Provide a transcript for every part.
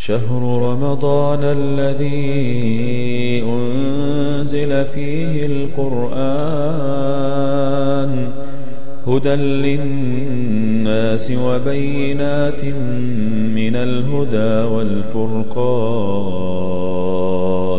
شهر رمضان الذي أنزل فيه القرآن هدى للناس وبينات من الهدى والفرقان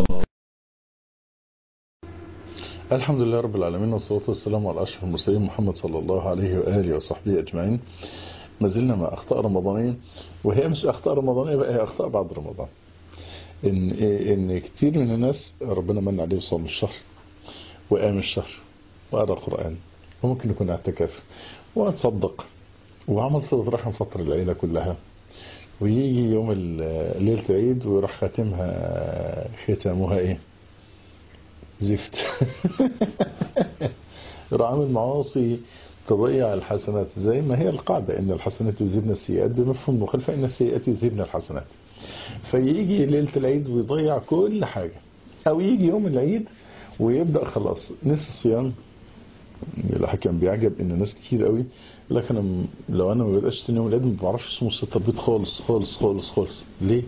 الحمد لله رب العالمين والصلاة والسلام على أشرف المرسلين محمد صلى الله عليه وآله وصحبه أجمعين ما زلنا مع أخطاء رمضانية وهي مش أخطاء رمضانية بقى هي أخطاء بعد رمضان إن, إن كتير من الناس ربنا من عليه صوم الشهر وقام الشهر وقرأ قرآن وممكن يكون اعتكاف وتصدق وعمل صلة رحم فترة العيلة كلها ويجي يوم ليلة العيد ويروح خاتمها ختامها ايه زفت يروح عامل معاصي تضيع الحسنات زي ما هي القاعدة ان الحسنات يزيدن السيئات بمفهوم مخالفة ان السيئات يزيدن الحسنات فيجي ليلة العيد ويضيع كل حاجة او يجي يوم العيد ويبدأ خلاص نسي الصيام الواحد كان بيعجب ان ناس كتير قوي لكن انا لو انا ما بدأش يوم العيد ما بعرفش اسمه ستة بيض خالص خالص خالص خالص ليه؟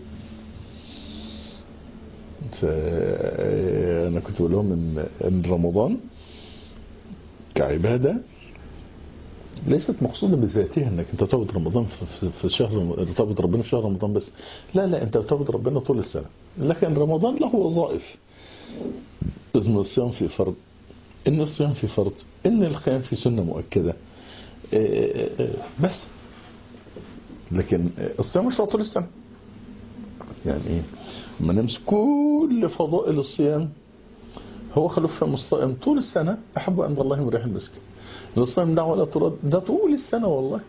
انا كنت بقول لهم ان ان رمضان كعباده ليست مقصوده بذاتها انك انت تعبد رمضان في, في شهر تعبد ربنا في شهر رمضان بس لا لا انت بتعبد ربنا طول السنه لكن رمضان له وظائف ان الصيام في فرض ان الصيام في فرض ان القيام في سنه مؤكده بس لكن الصيام مش طول السنه يعني ايه لما نمسك كل فضائل الصيام هو خلوف فم الصائم طول السنة أحب عند الله من ريح المسك الصيام ده ولا ترد ده طول السنة والله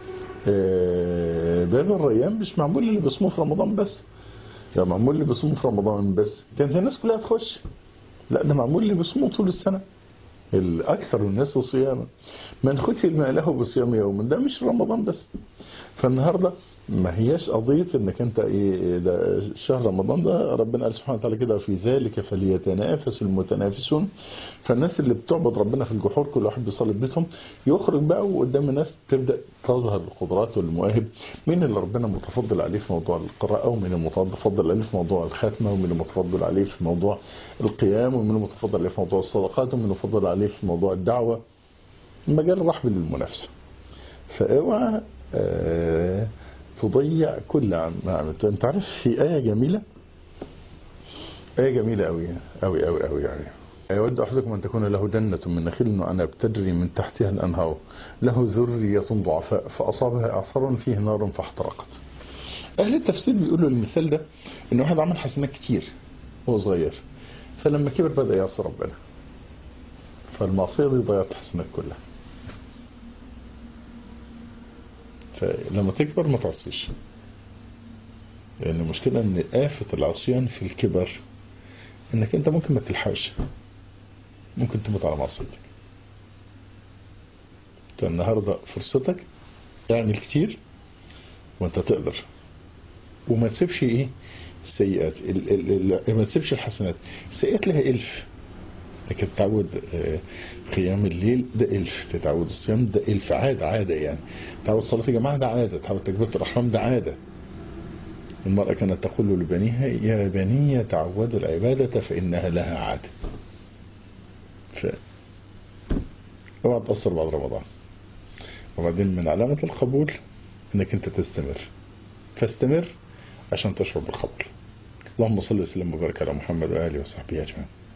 باب الريان مش معمول اللي بيصوموا في رمضان بس ده معمول اللي بيصوموا في رمضان بس كانت الناس كلها تخش لا ده معمول اللي بيصوموا طول السنة الأكثر الناس صياما من ختم له بصيام يوم ده مش رمضان بس فالنهاردة ما هياش قضية انك انت ايه ده شهر رمضان ده ربنا قال سبحانه وتعالى كده في ذلك فليتنافس المتنافسون فالناس اللي بتعبد ربنا في الجحور كل واحد بيصلي بيتهم يخرج بقى وقدام الناس تبدا تظهر القدرات والمواهب مين اللي ربنا متفضل عليه في موضوع القراءة ومين المتفضل عليه في موضوع الختمة ومين المتفضل عليه في موضوع القيام ومين المتفضل عليه في موضوع الصدقات ومين المتفضل عليه في موضوع الدعوة المجال رحب للمنافسة فاوعى آه تضيع كل ما عملته انت عارف في آية جميلة آية جميلة أوي أوي أوي أوي يعني يود أحدكم أن تكون له جنة من نخيل وعنب تجري من تحتها الأنهار له ذرية ضعفاء فأصابها إعصار فيه نار فاحترقت أهل التفسير بيقولوا المثال ده إن واحد عمل حسنات كتير وهو صغير فلما كبر بدأ يعصي ربنا فالمعصية دي ضيعت الحسنات كلها فلما تكبر ما تعصيش لأن المشكلة أن آفة العصيان في الكبر أنك أنت ممكن ما تلحقش ممكن تموت على معصيتك أنت النهاردة فرصتك اعمل كتير وأنت تقدر وما تسيبش إيه السيئات ما تسيبش الحسنات السيئات لها ألف لكن تتعود قيام الليل ده ألف تتعود الصيام ده ألف عادة عادة يعني تعود صلاة الجماعة ده عادة تعود تكبيرة الأحرام ده عادة المرأة كانت تقول لبنيها يا بني تعودوا العبادة فإنها لها عادة ف اوعى تأثر بعد رمضان وبعدين من علامة القبول انك انت تستمر فاستمر عشان تشعر بالقبول اللهم صل وسلم وبارك على محمد وآله وصحبه أجمعين